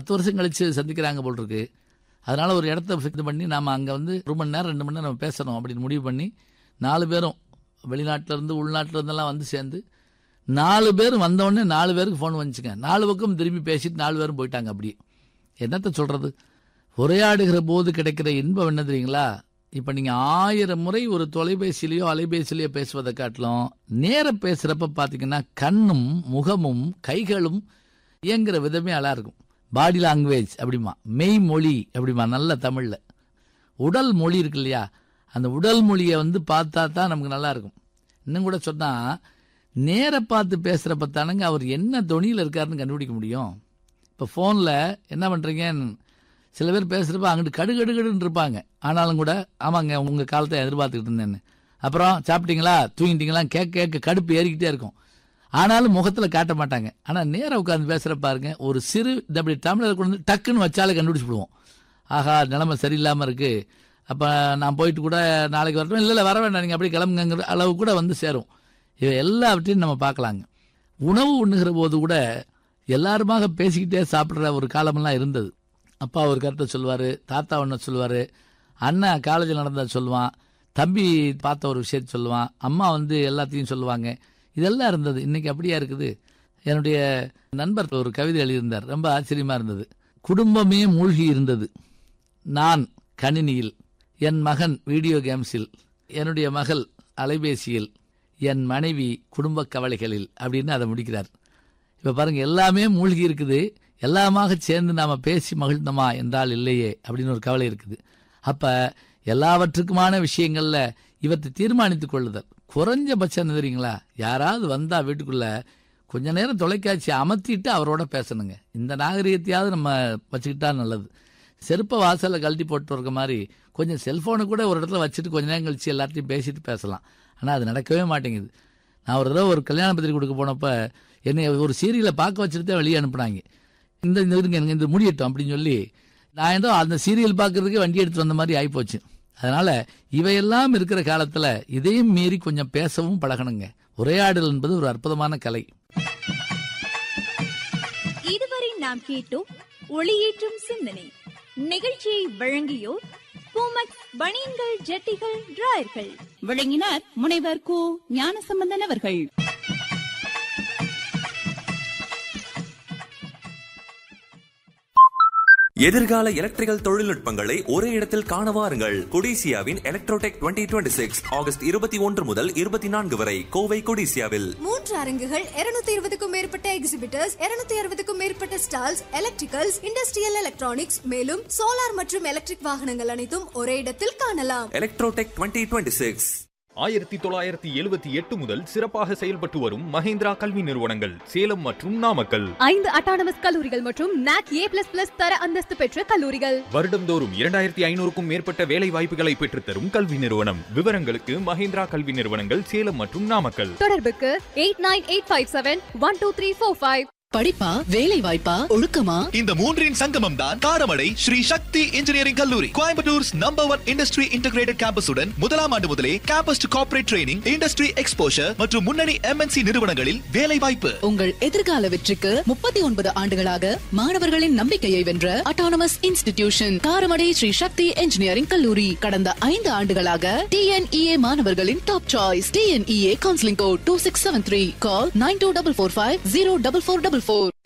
பத்து வருஷம் கழிச்சு சந்திக்கிறாங்க போல் இருக்கு அதனால ஒரு இடத்த ஃபிக்ஸ் பண்ணி நாம அங்க வந்து ஒரு மணி நேரம் ரெண்டு மணி நேரம் நம்ம பேசணும் அப்படின்னு முடிவு பண்ணி நாலு பேரும் வெளிநாட்டுல இருந்து உள்நாட்டுல இருந்தெல்லாம் வந்து சேர்ந்து நாலு பேர் வந்தவொடனே நாலு பேருக்கு ஃபோன் வந்துச்சுங்க நாலு பக்கம் திரும்பி பேசிட்டு நாலு பேரும் போயிட்டாங்க அப்படியே என்னத்த சொல்றது உரையாடுகிற போது கிடைக்கிற இன்பம் என்ன தெரியுங்களா இப்போ நீங்கள் ஆயிரம் முறை ஒரு தொலைபேசியிலையோ அலைபேசியிலையோ பேசுவதை காட்டிலும் நேர பேசுகிறப்ப பார்த்தீங்கன்னா கண்ணும் முகமும் கைகளும் இயங்குற விதமே அழகா இருக்கும் பாடி லாங்குவேஜ் அப்படிமா மெய்மொழி அப்படிமா நல்ல தமிழில் உடல் மொழி இருக்கு இல்லையா அந்த உடல் மொழியை வந்து பார்த்தா தான் நமக்கு நல்லா இருக்கும் இன்னும் கூட சொன்னால் நேர பார்த்து பேசுகிறப்ப தானங்க அவர் என்ன தொனியில் இருக்காருன்னு கண்டுபிடிக்க முடியும் இப்போ ஃபோனில் என்ன பண்ணுறீங்க சில பேர் பேசுகிறப்ப அங்கிட்டு கடுகடுகடுன்னு இருப்பாங்க ஆனாலும் கூட ஆமாங்க உங்கள் காலத்தை எதிர்பார்த்துக்கிட்டு இருந்தேன்னு அப்புறம் சாப்பிட்டீங்களா தூங்கிட்டீங்களா கேட்க கேட்க கடுப்பு ஏறிக்கிட்டே இருக்கும் ஆனாலும் முகத்தில் காட்ட மாட்டாங்க ஆனால் நேராக உட்காந்து பேசுகிற பாருங்க ஒரு சிறு இந்த அப்படி தமிழர் கொண்டு வந்து டக்குன்னு வச்சாலே கண்டுபிடிச்சிடுவோம் ஆஹா நிலைமை சரியில்லாமல் இருக்கு அப்போ நான் போயிட்டு கூட நாளைக்கு வரட்டும் இல்லை இல்லை வர வேண்டாம் நீங்கள் அப்படியே கிளம்புங்கிற அளவு கூட வந்து சேரும் இவை எல்லாவற்றையும் நம்ம பார்க்கலாங்க உணவு உண்ணுகிற போது கூட எல்லாருமாக பேசிக்கிட்டே சாப்பிட்ற ஒரு காலமெல்லாம் இருந்தது அப்பா ஒரு கருத்தை சொல்லுவார் தாத்தா ஒன்று சொல்லுவார் அண்ணன் காலேஜில் நடந்ததை சொல்லுவான் தம்பி பார்த்த ஒரு விஷயத்தை சொல்லுவான் அம்மா வந்து எல்லாத்தையும் சொல்லுவாங்க இதெல்லாம் இருந்தது இன்னைக்கு அப்படியா இருக்குது என்னுடைய நண்பர் ஒரு கவிதை எழுதியிருந்தார் ரொம்ப ஆச்சரியமா இருந்தது குடும்பமே மூழ்கி இருந்தது நான் கணினியில் என் மகன் வீடியோ கேம்ஸில் என்னுடைய மகள் அலைபேசியில் என் மனைவி குடும்ப கவலைகளில் அப்படின்னு அதை முடிக்கிறார் இப்போ பாருங்க எல்லாமே மூழ்கி இருக்குது எல்லாமாக சேர்ந்து நாம பேசி மகிழ்ந்தோமா என்றால் இல்லையே அப்படின்னு ஒரு கவலை இருக்குது அப்ப எல்லாவற்றுக்குமான விஷயங்கள்ல இவற்றை தீர்மானித்துக் கொள்ளுதல் குறைஞ்சபட்சம் என்ன தெரியுங்களா யாராவது வந்தா வீட்டுக்குள்ள கொஞ்ச நேரம் தொலைக்காட்சி அமர்த்திட்டு அவரோட பேசணுங்க இந்த நாகரிகத்தையாவது நம்ம வச்சுக்கிட்டா நல்லது செருப்பை வாசல்ல கழட்டி போட்டு இருக்க மாதிரி கொஞ்சம் செல்போனை கூட ஒரு இடத்துல வச்சுட்டு கொஞ்ச நேரம் கழிச்சு எல்லார்ட்டையும் பேசிட்டு பேசலாம் ஆனால் அது நடக்கவே மாட்டேங்குது நான் ஒரு தடவை ஒரு கல்யாண பத்திரிக்கை கொடுக்க போனப்ப என்னை ஒரு சீரியலை பார்க்க வச்சுட்டு தான் வெளியே அனுப்புனாங்க இந்த இந்த இருங்க எனக்கு இந்த முடியட்டும் அப்படின்னு சொல்லி நான் ஏதோ அந்த சீரியல் பார்க்கறதுக்கு வண்டி எடுத்து வந்த மாதிரி ஆயிப்போச்சு அதனால இவையெல்லாம் இருக்கிற காலத்துல இதையும் மீறி கொஞ்சம் பேசவும் பழகணுங்க உரையாடல் என்பது ஒரு அற்புதமான கலை இதுவரை நாம் கேட்டோம் ஒளியேற்றும் சிந்தனை நிகழ்ச்சியை வழங்கியோர் பூமக் பனியன்கள் ஜட்டிகள் டிராயர்கள் விளங்கினார் முனைவர் கு ஞானசம்பந்தன் அவர்கள் எதிர்கால எலக்ட்ரிக்கல் தொழில்நுட்பங்களை ஒரே இடத்தில் காண வாருங்கள் கொடிசியாவின் எலக்ட்ரோடெக் 2026 சிக்ஸ் ஆகஸ்ட் இருபத்தி ஒன்று முதல் இருபத்தி நான்கு வரை கோவை கொடிசியாவில் மூன்று அரங்குகள் 220 இருபதுக்கும் மேற்பட்ட எக்ஸிபிட்டர்ஸ் 260 அறுபதுக்கும் மேற்பட்ட ஸ்டால்ஸ் எலக்ட்ரிக்கல்ஸ் இண்டஸ்ட்ரியல் எலக்ட்ரானிக்ஸ் மேலும் சோலார் மற்றும் எலக்ட்ரிக் வாகனங்கள் அனைத்தும் ஒரே இடத்தில் காணலாம் எலக்ட்ரோடெக் 2026 சிக்ஸ் ஆயிரத்தி தொள்ளாயிரத்தி எழுபத்தி எட்டு முதல் சிறப்பாக செயல்பட்டு வரும் மஹேந்திரா கல்வி நிறுவனங்கள் சேலம் மற்றும் நாமக்கல் ஐந்து அட்டானமஸ் கல்லூரிகள் மற்றும் நாக் ஏ பிளஸ் பிளஸ் தர அந்தஸ்து பெற்ற கல்லூரிகள் வருடந்தோறும் இரண்டாயிரத்தி ஐநூறுக்கும் மேற்பட்ட வேலை வாய்ப்புகளை பெற்றுத்தரும் கல்வி நிறுவனம் விவரங்களுக்கு மஹேந்திரா கல்வி நிறுவனங்கள் சேலம் மற்றும் நாமக்கல் தொடர்புக்கு eight nine eight five seven one two three four five படிப்பா வேலை வாய்ப்பா ஒழுக்கமா இந்த மூன்றின் சங்கமம் தான் காரமடை ஸ்ரீ சக்தி இன்ஜினியரிங் கல்லூரி Coimbatore's number one industry integrated கேம்பஸுடன் முதலாம் ஆண்டு முதலே campus to corporate training industry exposure மற்றும் முன்னணி எம்என்சி நிறுவனங்களில் வேலை வாய்ப்பு உங்கள் எதிர்கால வெற்றிக்கு முப்பத்தி ஒன்பது ஆண்டுகளாக மாணவர்களின் நம்பிக்கையை வென்ற autonomous institution Karamadai Sri Sakthi engineering கல்லூரி கடந்த ஐந்து ஆண்டுகளாக டிஎன்இஏ மாணவர்களின் top choice TNEA counselling code two six seven three call nine two double four five zero double four double four